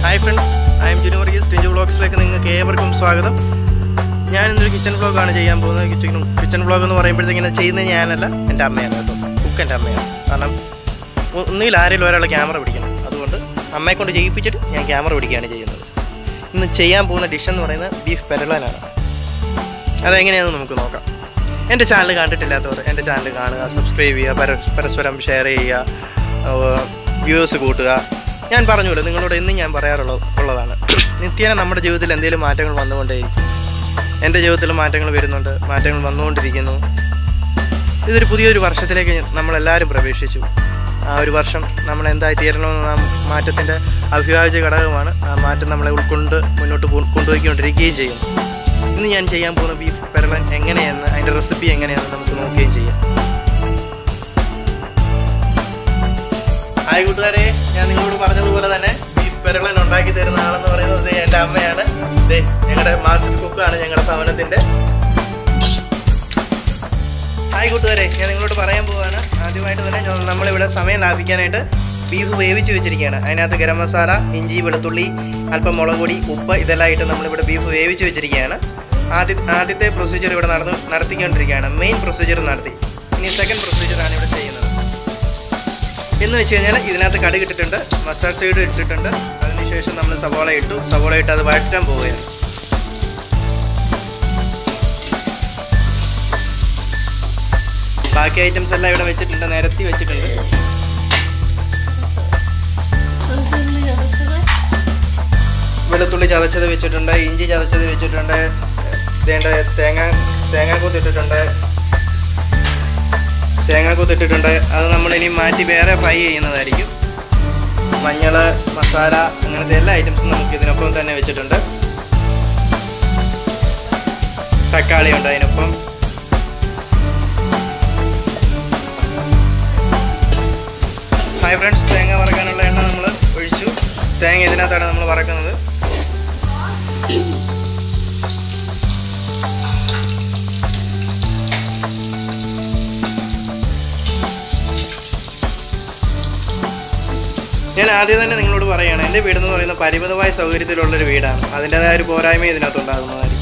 hi friends I am Junu Varghese Tinchu വ്ളോഗ്സിലേക്ക് നിങ്ങൾക്ക് ഏവർക്കും സ്വാഗതം ഞാൻ ഇന്നൊരു കിച്ചൺ വ്ളോഗാണ് ചെയ്യാൻ പോകുന്നത് കിച്ചൺ കിച്ചൺ വ്ളോഗ് എന്ന് പറയുമ്പോഴത്തേക്കിങ്ങനെ ചെയ്യുന്നത് ഞാനല്ല എൻ്റെ അമ്മയാണ് കേട്ടോ കുക്ക് എൻ്റെ അമ്മയാണ് കാരണം ഒ- ഒന്നുകിൽ ആരെങ്കിലും ഒരാൾ ക്യാമറ പിടിക്കണം അതുകൊണ്ട് അമ്മയെ കൊണ്ട് ചെയ്യിപ്പിച്ചിട്ട് ഞാൻ ക്യാമറ പിടിക്കുകയാണ് ചെയ്യുന്നത് ഇന്ന് ചെയ്യാൻ പോകുന്ന ഡിഷ് എന്ന് പറയുന്നത് ബീഫ് പെരളനാണ് അതെങ്ങനെയാണെന്ന് നമുക്ക് നോക്കാം എൻ്റെ ചാനൽ കണ്ടിട്ടില്ലാത്തവർ എൻ്റെ ചാനൽ കാണുക സബ്സ്ക്രൈബ് ചെയ്യുക പര പരസ്പരം ഷെയർ ചെയ്യുക വ്യൂവേഴ്സ് കൂട്ടുക ഞാൻ പറഞ്ഞല്ലോ നിങ്ങളോട് എന്നും ഞാൻ പറയാറുള്ളത് ഉള്ളതാണ് നിത്യേന നമ്മുടെ ജീവിതത്തിൽ എന്തെങ്കിലും മാറ്റങ്ങൾ വന്നുകൊണ്ടേയിരിക്കും എൻ്റെ ജീവിതത്തിൽ മാറ്റങ്ങൾ വരുന്നുണ്ട് മാറ്റങ്ങൾ വന്നുകൊണ്ടിരിക്കുന്നു ഇതൊരു പുതിയൊരു വർഷത്തിലേക്ക് നമ്മളെല്ലാവരും പ്രവേശിച്ചു ആ ഒരു വർഷം നമ്മൾ എന്തായി തീരണമെന്ന നാം മാറ്റത്തിൻ്റെ അഭിവാജ്യ ഘടകമാണ് ആ മാറ്റം നമ്മളെ ഉൾക്കൊണ്ട് മുന്നോട്ട് പോ- കൊണ്ടുപോയിക്കൊണ്ടിരിക്കുകയും ചെയ്യുന്നു ഇന്ന് ഞാൻ ചെയ്യാൻ പോകുന്ന ബീഫ് പെരളൻ എങ്ങനെയെന്ന് അതിൻ്റെ റെസിപ്പി എങ്ങനെയെന്ന് നമുക്ക് നോക്കുകയും ചെയ്യാം ഹായ് കൂട്ടുകാരെ ഞാൻ നിങ്ങളോട് പറഞ്ഞതുപോലെ തന്നെ ബീഫ് പെരളൻ ഉണ്ടാക്കി തരുന്ന ആളെന്ന് പറയുന്നത് ദേ എൻ്റെ അമ്മയാണ് ദേ ഞങ്ങളുടെ മാസ്റ്റർ കുക്കാണ് ഞങ്ങളുടെ ഭവനത്തിൻ്റെ ഹായ് കൂട്ടുകാരെ ഞാൻ നിങ്ങളോട് പറയാൻ പോവാണ് ആദ്യമായിട്ട് തന്നെ ഞ- നമ്മളിവിടെ സമയം ലാഭിക്കാനായിട്ട് ബീഫ് വേവിച്ച് വെച്ചിരിക്കുകയാണ് അതിനകത്ത് ഗരം മസാല ഇഞ്ചി വെളുത്തുള്ളി അല്പം മുളക് പൊടി ഉപ്പ് ഇതെല്ലാം ഇട്ട് നമ്മളിവിടെ ബീഫ് വേവിച്ച് വെച്ചിരിക്കുകയാണ് ആദ്യ ആദ്യത്തെ പ്രൊസീജിയർ ഇവിടെ നടന്നു നടത്തിക്കൊണ്ടിരിക്കുകയാണ് മെയിൻ പ്രൊസീജിയർ നടത്തി ഇനി സെക്കൻഡ് പ്രൊസീജിയറാണ് ഇവിടെ ചെയ്യുന്നത് എന്ന് വെച്ച് കഴിഞ്ഞാൽ ഇതിനകത്ത് കടുക് ഇട്ടിട്ടുണ്ട് മസ്റ്റാർഡ് സൈഡ് ഇട്ടിട്ടുണ്ട് അതിനുശേഷം നമ്മൾ സവോള ഇട്ടു സവോള ഇട്ട് അത് വഴറ്റാൻ പോവുകയാണ് ബാക്കി ഐറ്റംസ് എല്ലാം ഇവിടെ വെച്ചിട്ടുണ്ട് നിരത്തി വെച്ചിട്ടുണ്ട് വെളുത്തുള്ളി ചതച്ചത് വെച്ചിട്ടുണ്ട് ഇഞ്ചി ചതച്ചത് വെച്ചിട്ടുണ്ട് വേണ്ട തേങ്ങ തേങ്ങാക്കൂത്ത് ഇട്ടിട്ടുണ്ട് തേങ്ങാക്കൂത്ത് ഇട്ടിട്ടുണ്ട് അത് നമ്മൾ ഇനി മാറ്റി വേറെ ഫ്രൈ ചെയ്യുന്നതായിരിക്കും മഞ്ഞൾ മസാല അങ്ങനത്തെ എല്ലാ ഐറ്റംസും നമുക്ക് ഇതിനൊപ്പം തന്നെ വെച്ചിട്ടുണ്ട് തക്കാളി ഉണ്ട് അതിനൊപ്പം ഹായ് ഫ്രണ്ട്സ് തേങ്ങ വറക്കാനുള്ള എണ്ണ നമ്മൾ ഒഴിച്ചു തേങ്ങ ഇതിനകത്താണ് നമ്മൾ വറക്കുന്നത് ഞാൻ ആദ്യം തന്നെ നിങ്ങളോട് പറയുകയാണ് എൻ്റെ വീടെന്ന് പറയുന്ന പരിമിതമായ സൗകര്യത്തിലുള്ളൊരു വീടാണ് അതിൻ്റെതായ ഒരു പോരായ്മ ഇതിനകത്ത് ഉണ്ടാകുന്നതായിരിക്കും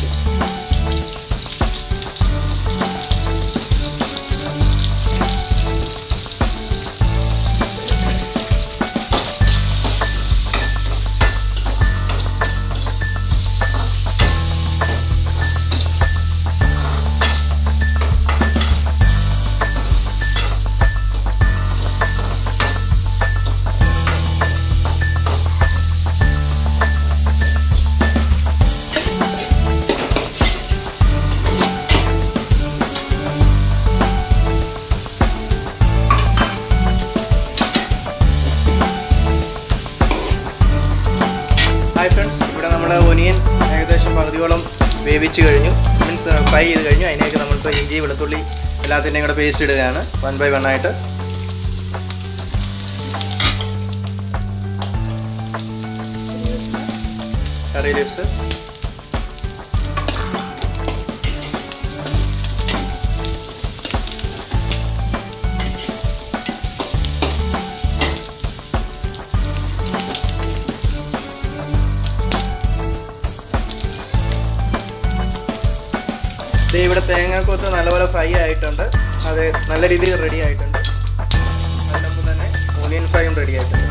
ഹായ് ഫ്രണ്ട്സ് ഇവിടെ നമ്മൾ ഒനിയൻ ഏകദേശം പകുതിയോളം വേവിച്ച് കഴിഞ്ഞു മീൻസ് ഫ്രൈ ചെയ്ത് കഴിഞ്ഞു അതിനേക്ക് നമ്മളിപ്പോൾ ഇഞ്ചി വെളുത്തുള്ളി എല്ലാത്തിൻ്റെയും കൂടെ പേസ്റ്റ് ഇടുകയാണ് വൺ ബൈ വൺ ആയിട്ട് കറി ലിപ്സ് ദേ ഇവിടെ തേങ്ങാക്കൊത്ത് നല്ലപോലെ ഫ്രൈ ആയിട്ടുണ്ട് അത് നല്ല രീതിയിൽ റെഡി ആയിട്ടുണ്ട് അതിനൊപ്പം തന്നെ ഓണിയൻ ഫ്രൈയും റെഡി ആയിട്ടുണ്ട്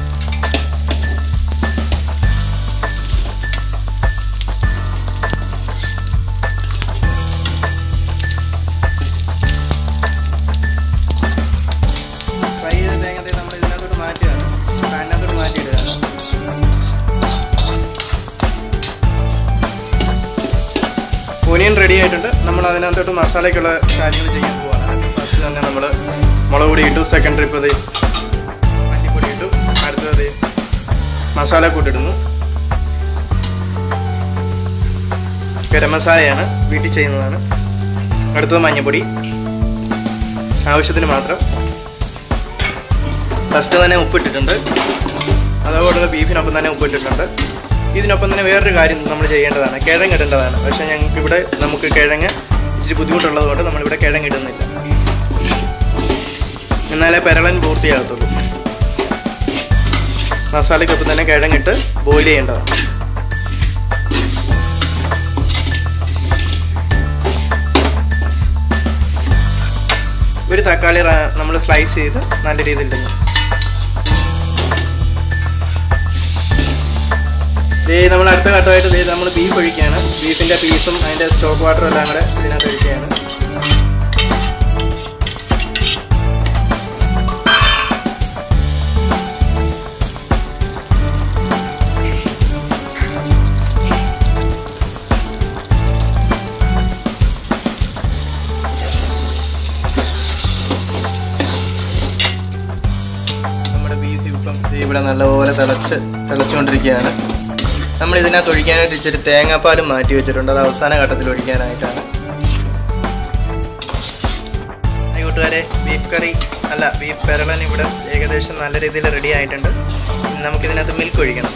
ഫ്രൈ ചെയ്ത തേങ്ങത്തെ നമ്മൾ ഇതിനകത്തോട്ട് മാറ്റുകയാണ് അതിനകത്തോട്ട് മാറ്റിയിടുകയാണ് ഒനിയൻ റെഡി ആയിട്ടുണ്ട് നമ്മൾ അതിനകത്തോട്ട് മസാലയ്ക്കുള്ള കാര്യങ്ങൾ ചെയ്യാൻ പോവാണ് ഫസ്റ്റ് തന്നെ നമ്മൾ മുളക് പൊടി ഇട്ടു സെക്കൻഡ് ട്രിപ്പ് അത് മല്ലിപ്പൊടി ഇട്ടു അടുത്തത് മസാല കൂട്ടിടുന്നു ഗരം മസാലയാണ് വീട്ടിൽ ചെയ്യുന്നതാണ് അടുത്തത് മഞ്ഞൾപ്പൊടി ആവശ്യത്തിന് മാത്രം ഫസ്റ്റ് തന്നെ ഉപ്പിട്ടിട്ടുണ്ട് അതുപോലെ ബീഫിനൊപ്പം തന്നെ ഉപ്പിട്ടിട്ടുണ്ട് ഇതിനൊപ്പം തന്നെ വേറൊരു കാര്യം നമ്മൾ ചെയ്യേണ്ടതാണ് കിഴങ്ങ് ഇടേണ്ടതാണ് പക്ഷേ ഞങ്ങൾക്ക് ഇവിടെ നമുക്ക് കിഴങ്ങ് ഇച്ചിരി ബുദ്ധിമുട്ടുള്ളത് കൊണ്ട് നമ്മളിവിടെ കിഴങ്ങ് ഇടുന്നില്ല എന്നാലേ പെരളൻ പൂർത്തിയാകത്തുള്ളൂ മസാലയ്ക്കൊപ്പം തന്നെ കിഴങ്ങിട്ട് ബോയിൽ ചെയ്യേണ്ടതാണ് ഒരു തക്കാളി നമ്മൾ സ്ലൈസ് ചെയ്ത് നല്ല രീതിയിൽ ഇടുന്നു ദേ നമ്മൾ അടുത്ത ഘട്ടമായിട്ട് ദേ നമ്മൾ ബീഫ് ഒഴിക്കുകയാണ് ബീഫിന്റെ പീസും അതിന്റെ സ്റ്റോക്ക് വാട്ടറും എല്ലാം കൂടെ ഇതിനകത്ത് ഒഴിക്കുകയാണ് നമ്മുടെ ബീഫ് ഇപ്പം ദേ ഇവിടെ നല്ലപോലെ തിളച്ച് തിളച്ചുകൊണ്ടിരിക്കുകയാണ് നമ്മൾ ഇതിനകത്ത് ഒഴിക്കാനായിട്ട് ഇച്ചിരി തേങ്ങാപ്പാലും മാറ്റി വെച്ചിട്ടുണ്ട് അത് അവസാന ഘട്ടത്തിൽ ഒഴിക്കാനായിട്ടാണ് ഹായ് കൂട്ടുകാരെ ബീഫ് കറി അല്ല ബീഫ് പെരളൻ ഇവിടെ ഏകദേശം നല്ല രീതിയിൽ റെഡി ആയിട്ടുണ്ട് ഇനി നമുക്കിതിനകത്ത് മിൽക്ക് ഒഴിക്കണം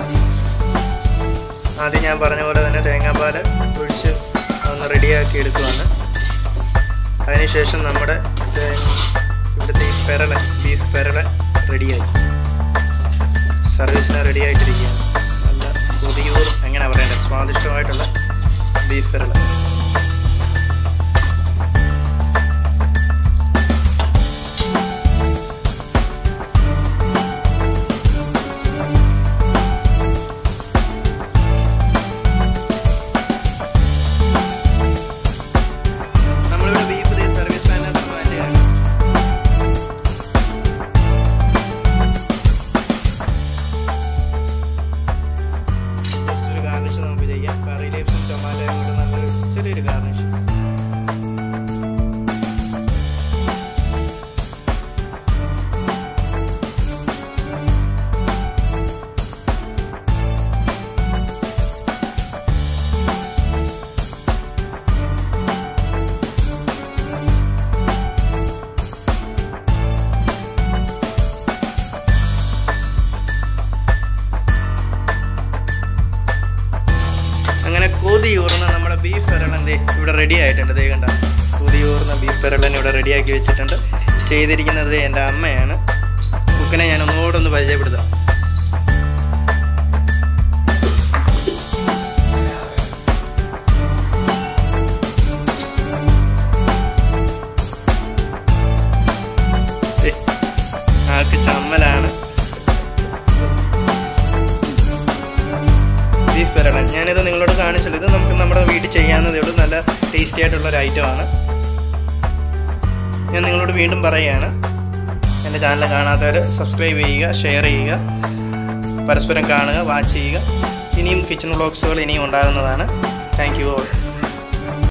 ആദ്യം ഞാൻ പറഞ്ഞ പോലെ തന്നെ തേങ്ങാപ്പാൽ ഒഴിച്ച് ഒന്ന് റെഡിയാക്കി എടുക്കുവാണ് അതിനുശേഷം നമ്മുടെ തേ- ഇവിടുത്തെ ഈ പെരളൻ ബീഫ് പെരളൻ റെഡിയായി സർവീസിന് റെഡി ആയിട്ടിരിക്കുകയാണ് നല്ല കൊതിയൂറും എങ്ങനെ പറയണ്ടത് സ്വാദിഷ്ടമായിട്ടുള്ള ബീഫ് പെരളൻ നമ്മളിവിടെ ബീഫ് ദേ സർവീസ് പാനകത്ത് മാറ്റുകയാണ് ജസ്റ്റ് ഒരു ഗാർണിഷ് നമുക്ക് ചെയ്യാം കറി ലീവ്സും ടൊമാറ്റോയും കൂടെ നല്ലൊരു ചെറിയൊരു ഗാർണിഷ് അങ്ങനെ കൊതിയൂർന്ന നമ്മുടെ ബീഫ് പെരളൻ ദേ ഇവിടെ റെഡി ആയിട്ടുണ്ട് ദേ കണ്ട കൊതിയൂർന്ന ബീഫ് പെരളൻ ഇവിടെ റെഡിയാക്കി വെച്ചിട്ടുണ്ട് ചെയ്തിരിക്കുന്നത് ദേ എൻ്റെ അമ്മയാണ് കുക്കിനെ ഞാൻ ഒന്നുകൂടെ ഒന്ന് പരിചയപ്പെടുത്താം ദേ, ആൾക്ക് ചമ്മലാണ് ബീഫ് പെരളൻ ഞാനിത് നിങ്ങളോട് കാണിച്ചല്ലോ ഇത് നമുക്ക് നമ്മുടെ വീട്ടിൽ ചെയ്യാവുന്നതേ ഉള്ളൂ നല്ല ടേസ്റ്റി ആയിട്ടുള്ള ഒരു ഐറ്റമാണ് ഞാൻ നിങ്ങളോട് വീണ്ടും പറയുകയാണ് എൻ്റെ ചാനൽ കാണാത്തവർ സബ്സ്ക്രൈബ് ചെയ്യുക ഷെയർ ചെയ്യുക പരസ്പരം കാണുക വാച്ച് ചെയ്യുക ഇനിയും കിച്ചൺ വ്ളോഗ്സുകൾ ഇനിയും ഉണ്ടാകുന്നതാണ്